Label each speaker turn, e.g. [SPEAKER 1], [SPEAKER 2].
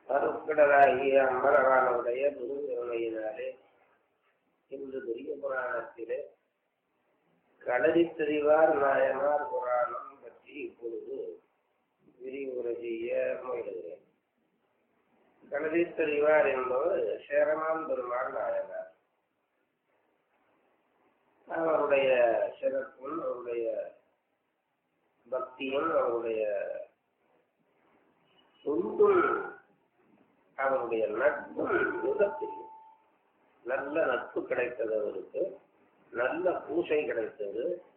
[SPEAKER 1] அருக்கடலாகிய அம்பரவானுடைய குருவினாலே இன்று பெரிய புராணத்திலே களரி தெரிவார் நாயனார் புராணம் பற்றி இப்பொழுது விரிவுரை செய்ய முயலுகிறேன் களரி தெரிவார் என்பவர் சேரமான் பெருமாள் நாயனார் அவருடைய சிறப்பும் அவருடைய பக்தியும் அவருடைய தொண்டும் அவருடைய நட்பும் மிகப்பெரிய நல்ல நட்பு கிடைத்தது அவருக்கு நல்ல பூசை கிடைத்தது